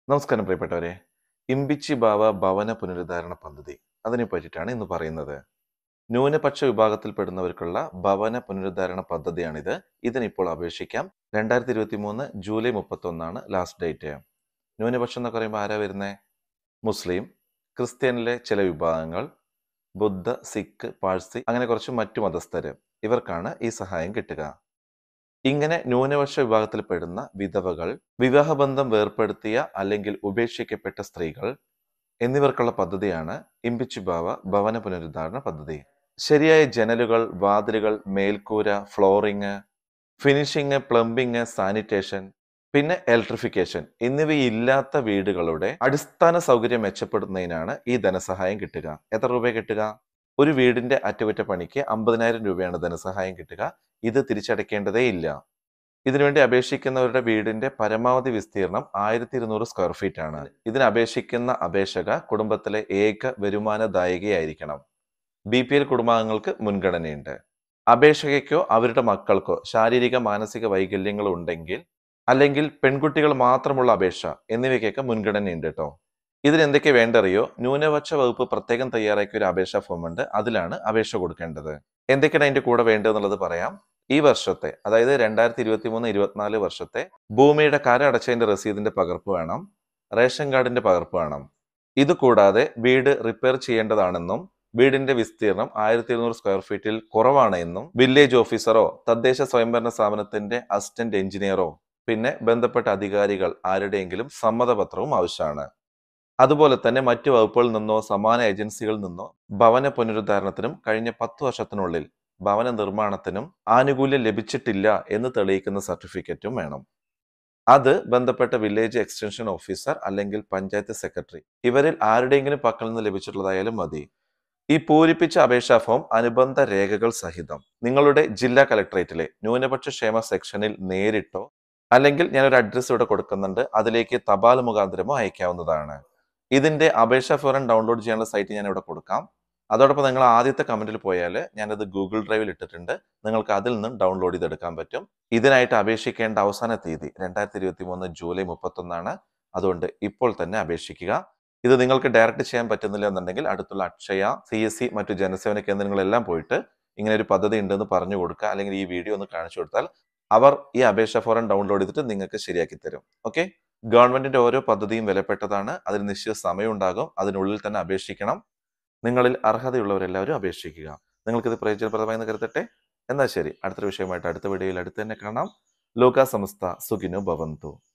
നമസ്കാരം പ്രിയപ്പെട്ടവരെ ഇമ്പിച്ചി ബാവ ഭവന പുനരുദ്ധാരണ പദ്ധതി അതിനെ പറ്റിയിട്ടാണ് ഇന്ന് പറയുന്നത് ന്യൂനപക്ഷ വിഭാഗത്തിൽപ്പെടുന്നവർക്കുള്ള ഭവന പുനരുദ്ധാരണ പദ്ധതിയാണിത് ഇതിനിപ്പോൾ അപേക്ഷിക്കാം രണ്ടായിരത്തി ഇരുപത്തി മൂന്ന് ജൂലൈ മുപ്പത്തൊന്നാണ് ലാസ്റ്റ് ഡേറ്റ് ന്യൂനപക്ഷം എന്ന് പറയുമ്പോൾ ആരാ വരുന്നത് മുസ്ലിം ക്രിസ്ത്യനിലെ ചില വിഭാഗങ്ങൾ ബുദ്ധ സിഖ് പാഴ്സി അങ്ങനെ കുറച്ച് മറ്റു മതസ്ഥര് ഇവർക്കാണ് ഈ സഹായം കിട്ടുക ഇങ്ങനെ ന്യൂനപക്ഷ വിഭാഗത്തിൽപ്പെടുന്ന വിധവകൾ വിവാഹബന്ധം വേർപ്പെടുത്തിയ അല്ലെങ്കിൽ ഉപേക്ഷിക്കപ്പെട്ട സ്ത്രീകൾ എന്നിവർക്കുള്ള പദ്ധതിയാണ് ഇമ്പിച്ചുബാവ ഭവന പുനരുദ്ധാരണ പദ്ധതി ശരിയായ ജനലുകൾ വാതിലുകൾ മേൽക്കൂര ഫ്ലോറിങ് ഫിനിഷിങ് പ്ലംബിങ് സാനിറ്റേഷൻ പിന്നെ ഇലക്ട്രിഫിക്കേഷൻ എന്നിവയില്ലാത്ത വീടുകളുടെ അടിസ്ഥാന സൗകര്യം മെച്ചപ്പെടുത്തുന്നതിനാണ് ഈ ധനസഹായം കിട്ടുക എത്ര രൂപ കിട്ടുക ഒരു വീടിന്റെ അറ്റകുറ്റപ്പണിക്ക് അമ്പതിനായിരം രൂപയാണ് ധനസഹായം കിട്ടുക ഇത് തിരിച്ചടയ്ക്കേണ്ടതേ ഇല്ല ഇതിനുവേണ്ടി അപേക്ഷിക്കുന്നവരുടെ വീടിന്റെ പരമാവധി വിസ്തീർണം ആയിരത്തി ഇരുന്നൂറ് സ്ക്വയർ ഫീറ്റ് ആണ് ഇതിന് അപേക്ഷിക്കുന്ന അപേക്ഷക കുടുംബത്തിലെ ഏക വരുമാനദായകയായിരിക്കണം ബി പി എൽ കുടുംബാംഗങ്ങൾക്ക് മുൻഗണനയുണ്ട് അപേക്ഷകയ്ക്കോ അവരുടെ മക്കൾക്കോ ശാരീരിക മാനസിക വൈകല്യങ്ങൾ ഉണ്ടെങ്കിൽ അല്ലെങ്കിൽ പെൺകുട്ടികൾ മാത്രമുള്ള അപേക്ഷ എന്നിവയ്ക്കൊക്കെ മുൻഗണനയുണ്ട് കേട്ടോ ഇതിന് എന്തൊക്കെ വേണ്ടറിയോ ന്യൂനപക്ഷ വകുപ്പ് പ്രത്യേകം തയ്യാറാക്കിയ ഒരു അപേക്ഷാ ഫോം ഉണ്ട് അതിലാണ് അപേക്ഷ കൊടുക്കേണ്ടത് എന്തൊക്കെയാണ് അതിന്റെ കൂടെ വേണ്ടതെന്നുള്ളത് പറയാം ഈ വർഷത്തെ അതായത് രണ്ടായിരത്തി ഇരുപത്തി മൂന്ന് ഇരുപത്തിനാല് വർഷത്തെ ഭൂമിയുടെ കര അടച്ചതിന്റെ രസീതിന്റെ പകർപ്പ് വേണം റേഷൻ കാർഡിന്റെ പകർപ്പ് വേണം ഇത് കൂടാതെ വീട് റിപ്പയർ ചെയ്യേണ്ടതാണെന്നും വീടിന്റെ വിസ്തീർണം ആയിരത്തി ഇരുന്നൂറ് സ്ക്വയർ ഫീറ്റിൽ കുറവാണ് എന്നും വില്ലേജ് ഓഫീസറോ തദ്ദേശ സ്വയംഭരണ സ്ഥാപനത്തിന്റെ അസിസ്റ്റന്റ് എഞ്ചിനീയറോ പിന്നെ ബന്ധപ്പെട്ട അധികാരികൾ ആരുടെയെങ്കിലും സമ്മതപത്രവും ആവശ്യമാണ് അതുപോലെ തന്നെ മറ്റു വകുപ്പുകളിൽ നിന്നോ സമാന ഏജൻസികളിൽ നിന്നോ ഭവന പുനരുദ്ധാരണത്തിനും കഴിഞ്ഞ പത്ത് വർഷത്തിനുള്ളിൽ ഭവന നിർമ്മാണത്തിനും ആനുകൂല്യം ലഭിച്ചിട്ടില്ല എന്ന് തെളിയിക്കുന്ന സർട്ടിഫിക്കറ്റും വേണം അത് ബന്ധപ്പെട്ട വില്ലേജ് എക്സ്റ്റൻഷൻ ഓഫീസർ അല്ലെങ്കിൽ പഞ്ചായത്ത് സെക്രട്ടറി ഇവരിൽ ആരുടെയെങ്കിലും പക്കൽ നിന്ന് ലഭിച്ചിട്ടുള്ളതായാലും മതി ഈ പൂരിപ്പിച്ച അപേക്ഷാ ഫോം അനുബന്ധ രേഖകൾ സഹിതം നിങ്ങളുടെ ജില്ലാ കലക്ടറേറ്റിലെ ന്യൂനപക്ഷ ക്ഷേമ സെക്ഷനിൽ നേരിട്ടോ അല്ലെങ്കിൽ ഞാനൊരു അഡ്രസ്സ് ഇവിടെ കൊടുക്കുന്നുണ്ട് അതിലേക്ക് തപാൽ മുഖാന്തരമോ അയക്കാവുന്നതാണ് ഇതിന്റെ അപേക്ഷാ ഫോറം ഡൗൺലോഡ് ചെയ്യാനുള്ള സൈറ്റ് ഞാൻ ഇവിടെ കൊടുക്കാം അതോടൊപ്പം നിങ്ങൾ ആദ്യത്തെ കമന്റിൽ പോയാൽ ഞാനത് ഗൂഗിൾ ഡ്രൈവിൽ ഇട്ടിട്ടുണ്ട് നിങ്ങൾക്ക് അതിൽ നിന്നും ഡൗൺലോഡ് ചെയ്തെടുക്കാൻ പറ്റും ഇതിനായിട്ട് അപേക്ഷിക്കേണ്ട അവസാന തീയതി രണ്ടായിരത്തി ഇരുപത്തി മൂന്ന് ജൂലൈ മുപ്പത്തൊന്നാണ് അതുകൊണ്ട് ഇപ്പോൾ തന്നെ അപേക്ഷിക്കുക ഇത് നിങ്ങൾക്ക് ഡയറക്റ്റ് ചെയ്യാൻ പറ്റുന്നില്ല എന്നുണ്ടെങ്കിൽ അടുത്തുള്ള അക്ഷയ സി എസ് സി മറ്റു ജനസേവന കേന്ദ്രങ്ങളെല്ലാം പോയിട്ട് ഇങ്ങനെ ഒരു പദ്ധതി ഉണ്ടെന്ന് പറഞ്ഞു കൊടുക്കുക അല്ലെങ്കിൽ ഈ വീഡിയോ ഒന്ന് കാണിച്ചു കൊടുത്താൽ അവർ ഈ അപേക്ഷ ഫോറം ഡൗൺലോഡ് ചെയ്തിട്ട് നിങ്ങൾക്ക് ശരിയാക്കി തരും ഓക്കെ ഗവൺമെന്റിന്റെ ഓരോ പദ്ധതിയും വിലപ്പെട്ടതാണ് അതിന് നിശ്ചിത സമയം ഉണ്ടാകും അതിനുള്ളിൽ തന്നെ അപേക്ഷിക്കണം നിങ്ങളിൽ അർഹതയുള്ളവരെല്ലാവരും അപേക്ഷിക്കുക നിങ്ങൾക്കിത് പ്രയോജനപ്രദമായി കരുതട്ടെ എന്നാൽ ശരി അടുത്തൊരു വിഷയമായിട്ട് അടുത്ത വീഡിയോയിൽ അടുത്ത് തന്നെ കാണാം ലോക സമസ്ത സുഖിനു ഭവന്തു